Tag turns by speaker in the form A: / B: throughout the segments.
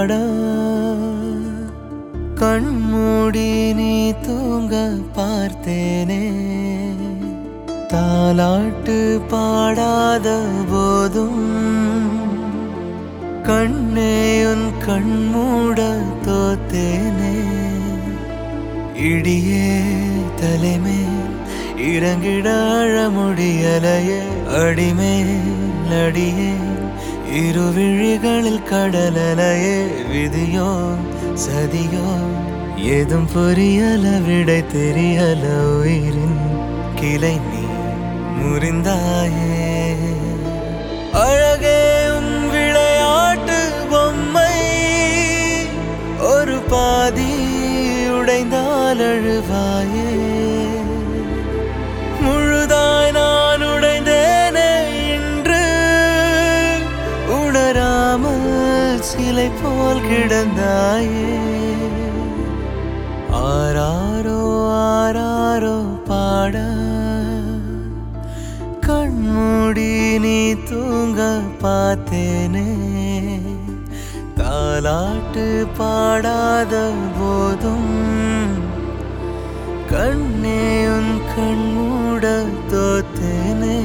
A: பாட கண்மூடி நீ தூங்க பார்த்தேனே தாலாட்டு பாடாத போதும் கண்ணே உன் கண்மூட தோத்தேனே இடியே தலைமே இறங்கிட அழ முடியலையே அடிமேல் அடியே இரு விழிகளில் கடலலையே விதியோ சதியோ ஏதும் புரியல விடை தெரியல உயிரின் கிளை நீ முறிந்தாயே அழகே உன் விளையாட்டு பொம்மை ஒரு பாதி உடைந்தால் அழுவாயே முழுதாய் நான் உடைந்தேனே இன்று உணராமல் சிலை போல் கிடந்தாயே ஆராரோ ஆராரோ பாட கண்மூடி நீ தூங்க பார்த்தேனே தாலாட்டு பாடாத போதும் கண்ணே உன் கண்மூட தோத்தேனே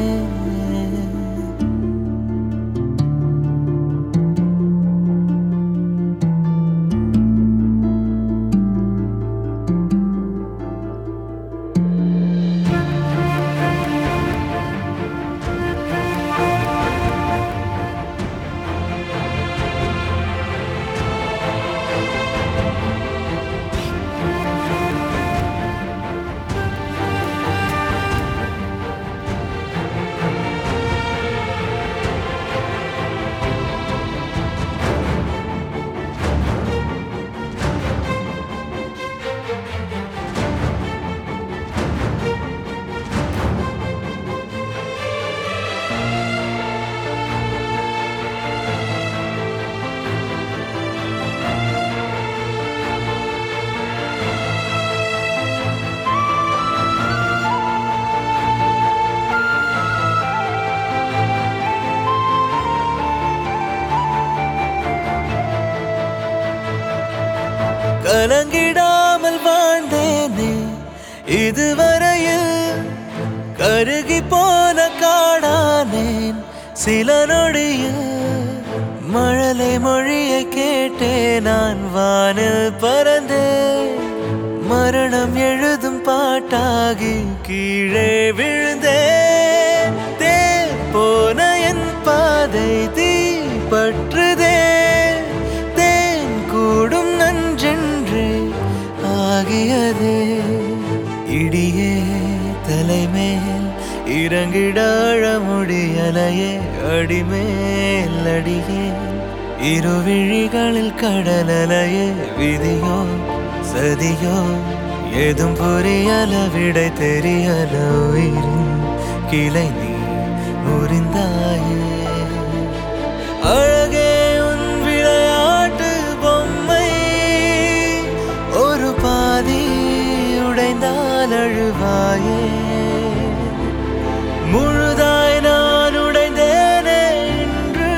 A: கலங்கிடாமல் வாழ்ந்தேனே இதுவரையில் கருகி போன காடானேன் சில நொடியில் மழலை மொழியை கேட்டே நான் வானில் பறந்தேன் மரணம் எழுதும் பாட்டாகி கீழே விழுந்தேன் தேர் போன என் பாதை தீ பற்றுதே தேன் கூடும் நன்றென்று ஆகியதே இடியே தலைமேல் இறங்கிட அழ முடியலையே அடிமேல் அடியே இரு விழிகளில் கடலலையே விதியோ சதியோ ஏதும் புரியல விடை தெரியல உயிரின் கிளை நீ முறிந்தாயே அழகே உன் விளையாட்டு பொம்மை ஒரு பாதி உடைந்தால் அழுவாயே முழுதாய் நான் உடைந்தேனே இன்று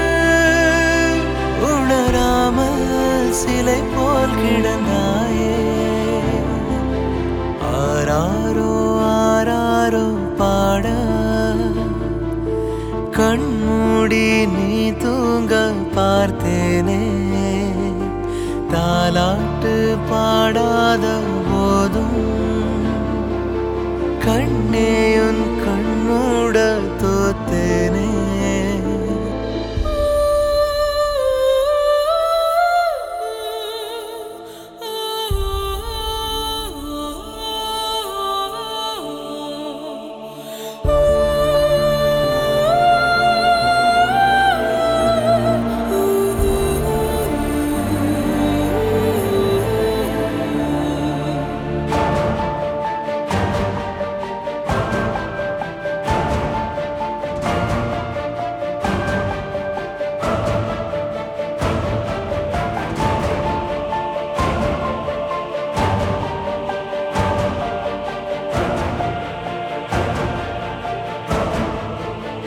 A: உணராமல் சிலை போல் கிடந்தாயே ஆராரோ ஆராரோ பாட கண்மூடி நீ தூங்க பார்த்தேனே தாலாட்டு பாடாத போதும் கண்ணே உன் கண்மூட தோத்தேனே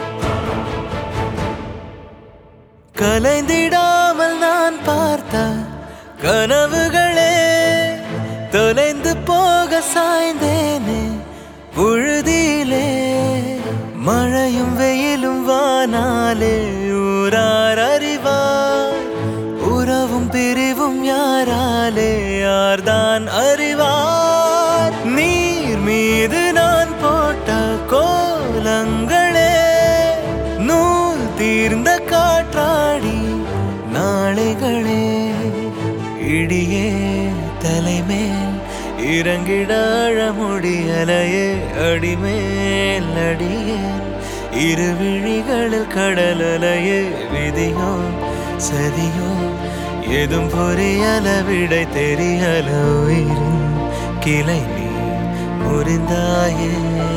A: கலைந்திடாமல் நான் பார்த்த கனவுகளே தொலைந்து போக சாய்ந்தேனே புழுதியிலே மழையும் வெயிலும் வானாலே ஊரார் அறிவார் உறவும் பிரிவும் யாராலே யார்தான் அறிவார் நீர் மீது நான் போட்ட கோலங்களே நூல் தீர்ந்த காற்றாடி நாளைகளே இடியே தலைமேல் இறங்கிட அழ முடியலையே அடிமேல் அடியேன் இரு விழிகளில் கடலலையே விதியோ சதியோ எதும் புரியல விடை தெரியல உயிரின் கிளை நீ முறிந்தாயே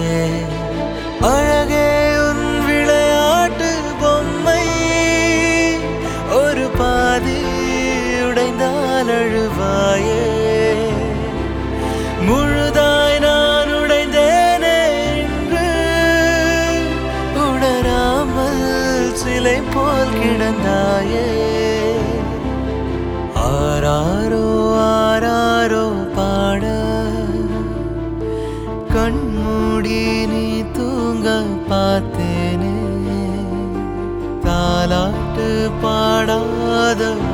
A: அழகே உன் விளையாட்டு பொம்மை ஒரு பாதி உடைந்தால் அழுவாயே முழுதாய் நான் உடைந்தேனே என்று உணராமல் சிலை போல் கிடந்தாயே ஆராரோ ஆராரோ பாட கண்மூடி நீ தூங்க பார்த்தேனே தாலாட்டு பாடாத